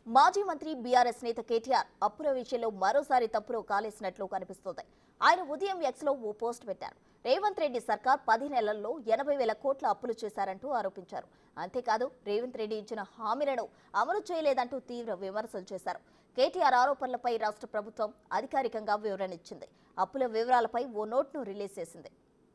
మాజీ మంత్రి బీఆర్ఎస్ నేత కేటీఆర్ అప్పుల విషయంలో మరోసారి తప్పులో కాలేసినట్లు కనిపిస్తోంది ఆయన ఉదయం ఎక్స్ లో ఓ పోస్ట్ పెట్టారు రేవంత్ రెడ్డి సర్కార్ పది నెలల్లో ఎనభై వేల కోట్ల అప్పులు చేశారంటూ ఆరోపించారు అంతేకాదు రేవంత్ రెడ్డి ఇచ్చిన హామీలను అమలు చేయలేదంటూ తీవ్ర విమర్శలు చేశారు కేటీఆర్ ఆరోపణలపై రాష్ట్ర ప్రభుత్వం అధికారికంగా వివరణ ఇచ్చింది అప్పుల వివరాలపై ఓ నోట్ను రిలీజ్ చేసింది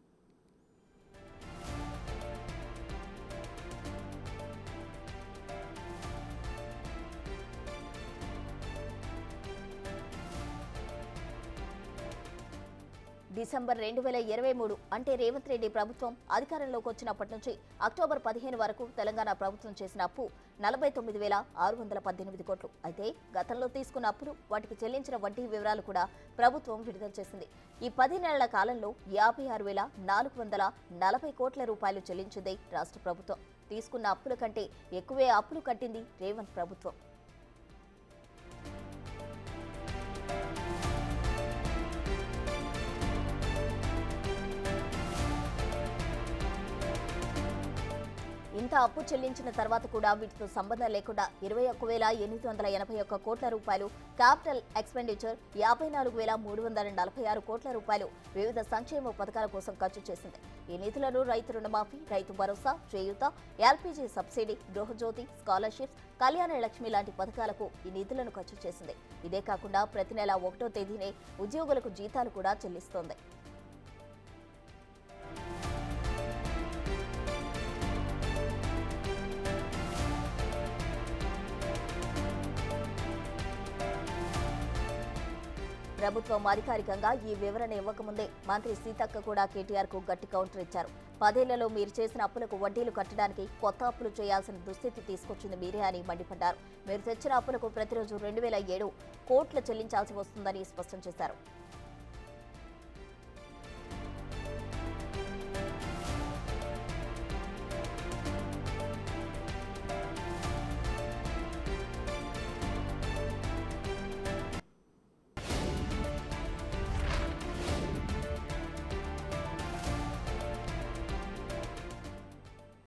డిసెంబర్ రెండు వేల ఇరవై మూడు అంటే రేవంత్ రెడ్డి ప్రభుత్వం అధికారంలోకి వచ్చినప్పటి నుంచి అక్టోబర్ పదిహేను వరకు తెలంగాణ ప్రభుత్వం చేసిన అప్పు నలభై తొమ్మిది వేల ఆరు వందల పద్దెనిమిది కోట్లు అయితే గతంలో తీసుకున్న అప్పులు వాటికి చెల్లించిన వడ్డీ వివరాలు కూడా ప్రభుత్వం విడుదల చేసింది ఈ పది నెలల కాలంలో యాభై ఆరు వేల నాలుగు వందల నలభై కోట్ల రూపాయలు చెల్లించింది రాష్ట్ర ప్రభుత్వం తీసుకున్న అప్పుల కంటే ఎక్కువే అప్పులు కట్టింది రేవంత్ ప్రభుత్వం ఇంత అప్పు చెల్లించిన తర్వాత కూడా వీటితో సంబంధం లేకుండా ఇరవై ఒక్క వేల ఎనిమిది వందల ఎనభై ఒక్క కోట్ల రూపాయలు క్యాపిటల్ ఎక్స్పెండిచర్ యాభై నాలుగు వేల మూడు వందల నలభై ఆరు కోట్ల రూపాయలు వివిధ సంక్షేమ పథకాల కోసం ఖర్చు చేసింది ఈ నిధులను రైతు రుణమాఫీ రైతు భరోసా చేయూత ఎల్పీజీ సబ్సిడీ గృహజ్యోతి స్కాలర్షిప్స్ కళ్యాణ లక్ష్మి లాంటి పథకాలకు ఈ నిధులను ఖర్చు చేసింది ఇదే కాకుండా ప్రతి నెల ఒకటో తేదీనే ఉద్యోగులకు జీతాలు కూడా చెల్లిస్తోంది ప్రభుత్వం అధికారికంగా ఈ వివరణ ఇవ్వకముందే మంత్రి సీతక్క కూడా కేటీఆర్ కు గట్టి కౌంటర్ ఇచ్చారు పదేళ్లలో మీరు చేసిన అప్పులకు వడ్డీలు కట్టడానికి కొత్త అప్పులు చేయాల్సిన దుస్థితి తీసుకొచ్చింది మీరే అని మండిపడ్డారు మీరు తెచ్చిన అప్పులకు ప్రతిరోజు రెండు వేల ఏడు కోట్లు చెల్లించాల్సి వస్తుందని స్పష్టం చేశారు